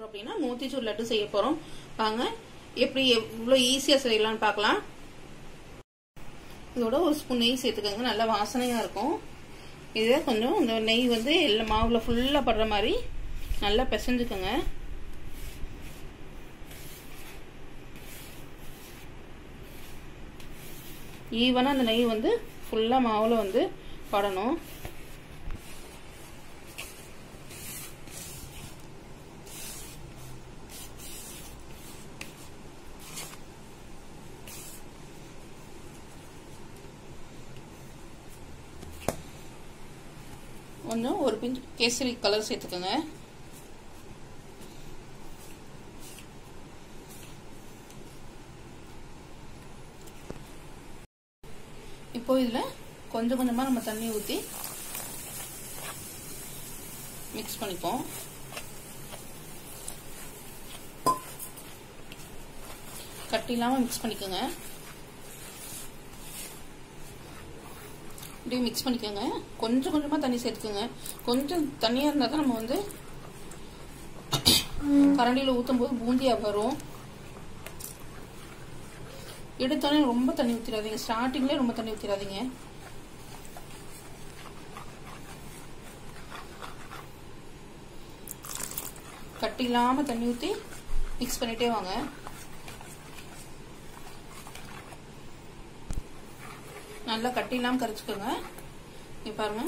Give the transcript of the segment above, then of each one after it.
அப்படின்னா மோத்திச்சூர் லட்டு செய்ய போறோம் வாங்க எப்படி எவ்வளோ ஈஸியா செய்யலாம்னு பார்க்கலாம் இதோட ஒரு ஸ்பூன் நெய் சேர்த்துக்கோங்க நல்லா வாசனையா இருக்கும் இதை கொஞ்சம் இந்த நெய் வந்து எல்லா மாவுல ஃபுல்லா படுற மாதிரி நல்லா பிசைஞ்சுக்கோங்க ஈவனாக அந்த நெய் வந்து ஃபுல்லாக மாவில் வந்து படணும் கொஞ்சம் ஒரு பிஞ்ச் கேசரி கலர் சேர்த்துக்கோங்க இப்போ இதில் கொஞ்சம் கொஞ்சமாக நம்ம தண்ணி ஊற்றி மிக்ஸ் பண்ணிப்போம் கட்டி இல்லாமல் மிக்ஸ் பண்ணிக்கோங்க இப்படியே மிக்ஸ் பண்ணிக்கோங்க கொஞ்சம் கொஞ்சமாக தண்ணி சேர்த்துக்கோங்க கொஞ்சம் தண்ணியாக இருந்தால் தான் நம்ம வந்து கரண்டியில் ஊற்றும் போது பூந்தியாக வரும் எடுத்தோடனே ரொம்ப தண்ணி ஊற்றிடாதீங்க ஸ்டார்டிங்லேயே ரொம்ப தண்ணி ஊற்றிடாதீங்க கட்டி இல்லாமல் தண்ணி ஊற்றி மிக்ஸ் பண்ணிட்டே வாங்க நல்லா கட்டி இல்லாமல் கரைச்சிக்கோங்க இங்கே பாருங்க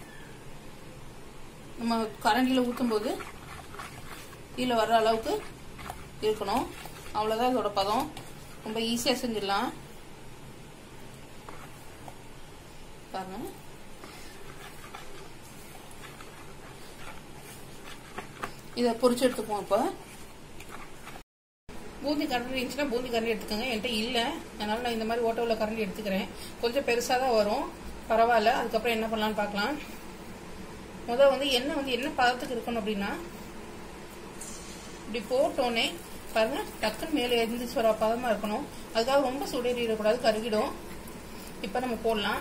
நம்ம கரண்டியில் ஊற்றும் போது கீழே வர்ற அளவுக்கு இருக்கணும் அவ்வளோதான் இதோட பதம் ரொம்ப ஈஸியாக செஞ்சிடலாம் பாருங்க இதை பொரிச்சு எடுத்துப்போம் இப்போ பூந்தி கரண்டி இருந்துச்சுன்னா பூந்தி கரண்டி எடுத்துக்கோங்க என்கிட்ட இல்லை அதனால நான் இந்த மாதிரி ஓட்ட உள்ள கரண்டி எடுத்துக்கிறேன் கொஞ்சம் பெருசாக தான் வரும் பரவாயில்ல அதுக்கப்புறம் என்ன பண்ணலான்னு பார்க்கலாம் முதல் வந்து எண்ணெய் வந்து என்ன பதத்துக்கு இருக்கணும் அப்படின்னா இப்படி போட்டோன்னே பாருங்க டக்குன்னு மேலே எந்திரிச்சு வர பதமா இருக்கணும் அதுக்காக ரொம்ப சுடேறிடக்கூடாது கருகிடும் இப்ப நம்ம போடலாம்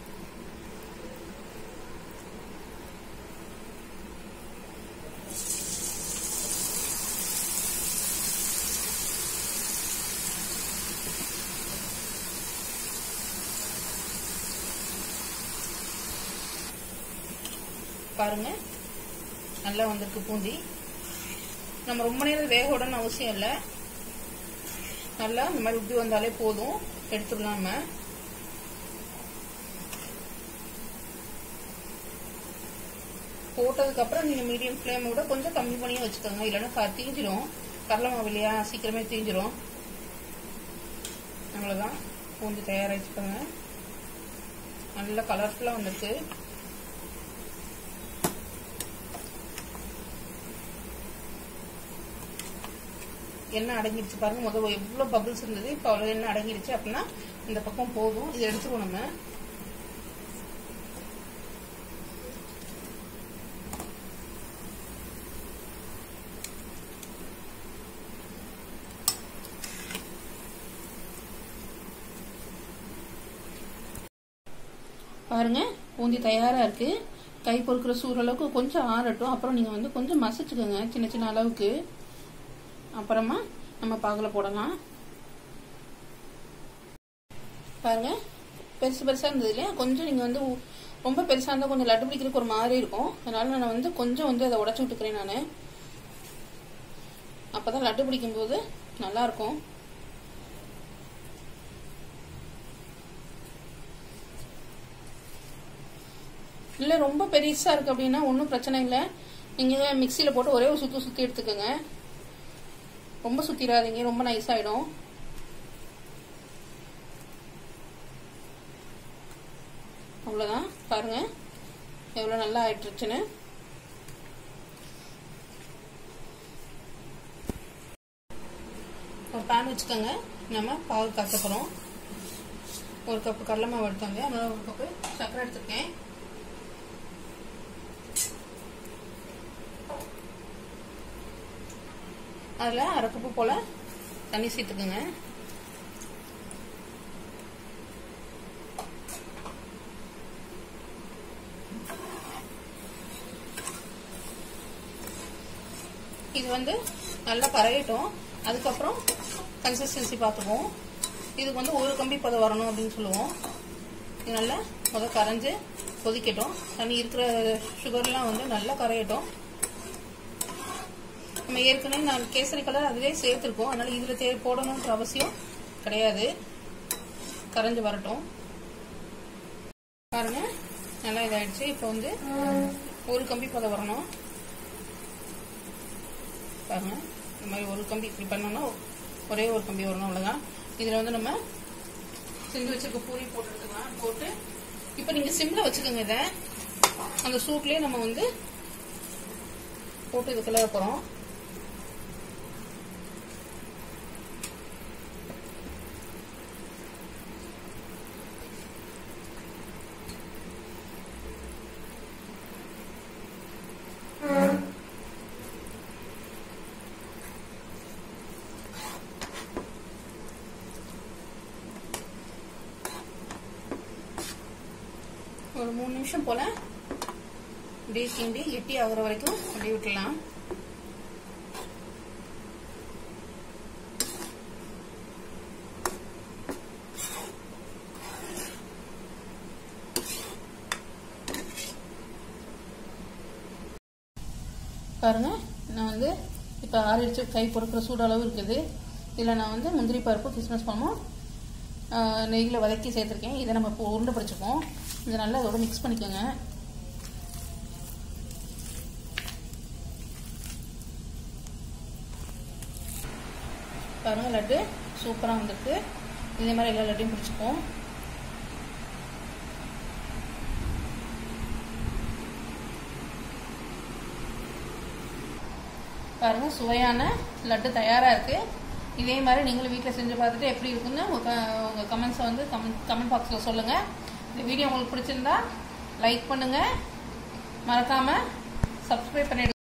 பாருங்க நல்லா வந்திருக்கு பூந்தி நம்ம ரொம்ப நேரம் வேக விடணும்னு அவசியம் இல்லை நல்லா இந்த மாதிரி உப்பி வந்தாலே போதும் எடுத்துடலாம் நம்ம போட்டதுக்கு அப்புறம் நீங்க மீடியம் ஃப்ளேம் விட கொஞ்சம் கம்மி பண்ணியே வச்சுக்கோங்க இல்லைன்னா தீஞ்சிரும் கடலை மாவு இல்லையா சீக்கிரமே தீஞ்சிரும் அவ்வளவுதான் பூந்தி தயாராகிச்சுக்கோங்க நல்லா கலர்ஃபுல்லா வந்திருக்கு எண்ணெய் அடங்கிடுச்சு பாருங்க முதல்ல எவ்வளவு பபிள்ஸ் இருந்தது இப்போ அவ்வளவு எண்ணெய் அடங்கிடுச்சு அப்படின்னா இந்த பக்கம் போதும் இதை எடுத்துருவோம் நம்ம பாருங்க பூந்தி தயாரா இருக்கு கை பொறுக்கிற சூழலுக்கு கொஞ்சம் ஆறட்டும் அப்புறம் நீங்க வந்து கொஞ்சம் மசிச்சுக்கோங்க சின்ன சின்ன அளவுக்கு அப்புறமா நம்ம பாகுல போடலாம் பாருங்க பெருசு பெருசா இருந்தது இல்லையா கொஞ்சம் நீங்க வந்து ரொம்ப பெருசா இருந்தா கொஞ்சம் லட்டு பிடிக்கிறதுக்கு ஒரு மாதிரி இருக்கும் அதனால நான் வந்து கொஞ்சம் வந்து அதை உடச்சு விட்டுக்கிறேன் நான் அப்பதான் லட்டு பிடிக்கும் போது நல்லா இருக்கும் இல்ல ரொம்ப பெருசா இருக்கு அப்படின்னா ஒன்றும் பிரச்சனை இல்லை நீங்க மிக்சியில போட்டு ஒரே ஒரு சுத்து சுத்தி எடுத்துக்கோங்க ரொம்ப சுத்திராதீங்க ரொம்ப நைஸ் ஆயிடும் அவ்வளவுதான் பாருங்க எவ்வளவு நல்லா ஆயிட்டுருச்சுன்னு ஒரு பேன் வச்சுக்கோங்க நம்ம பால் காய்ச்ச போறோம் ஒரு கப்பு கடலை மாவு எடுத்தாங்க அதனால ஒரு கப்பு சர்க்கரை எடுத்திருக்கேன் அதில் அரை கப்பு போல் தண்ணி சேர்த்துக்குங்க இது வந்து நல்லா கரையட்டும் அதுக்கப்புறம் கன்சிஸ்டன்சி பார்த்துக்குவோம் இதுக்கு வந்து ஒரு கம்பி பதம் வரணும் அப்படின்னு சொல்லுவோம் இது நல்லா முதல் கரைஞ்சு கொதிக்கட்டும் தண்ணி இருக்கிற சுகர்லாம் வந்து நல்லா கரையட்டும் நம்ம ஏற்கனவே நான் கேசரி கலர் அதிலே சேர்த்துருக்கோம் அதனால இதில் தே போடணுன்ற அவசியம் கிடையாது கரைஞ்சு வரட்டும் பாருங்க நல்லா இதாயிடுச்சு இப்போ வந்து ஒரு கம்பி பதம் வரணும் பாருங்க இந்த மாதிரி ஒரு கம்பி இப்படி பண்ணோம்னா ஒரே ஒரு கம்பி வரணும் அவ்வளோதான் இதில் வந்து நம்ம செஞ்சு வச்சிருக்க பூரி போட்டு எடுத்துக்கலாம் போட்டு இப்போ நீங்கள் சிம்மில் வச்சுக்கோங்க இதை அந்த சூட்லேயே நம்ம வந்து போட்டு இது கிளற போகிறோம் ஒரு மூணு நிமிஷம் போல அப்படியே கிண்டி எட்டி ஆகுற வரைக்கும் அப்படியே விட்டுலாம் பாருங்க நான் வந்து இப்போ ஆறிடுச்சு கை பொறுக்கிற சூடு அளவு இருக்குது இதில் நான் வந்து முந்திரி பருப்பு கிறிஸ்மஸ் பழமும் நெய்யில் வதக்கி சேர்த்துருக்கேன் இதை நம்ம இப்போ உருண்டை பிடிச்சிப்போம் இதை நல்லா அதோட மிக்ஸ் பண்ணிக்கோங்க பாருங்க லட்டு சூப்பராக வந்திருக்கு இதே மாதிரி எல்லா லட்டையும் பிடிச்சிப்போம் பாருங்க சுவையான லட்டு தயாராக இருக்கு இதே மாதிரி நீங்களும் வீட்டில் செஞ்சு பார்த்துட்டு எப்படி இருக்குன்னு உங்கள் உங்கள் கமெண்ட்ஸை வந்து கமெண்ட் கமெண்ட் பாக்ஸில் சொல்லுங்கள் இந்த வீடியோ உங்களுக்கு பிடிச்சிருந்தா லைக் பண்ணுங்கள் மறக்காமல் சப்ஸ்கிரைப் பண்ணிடுங்க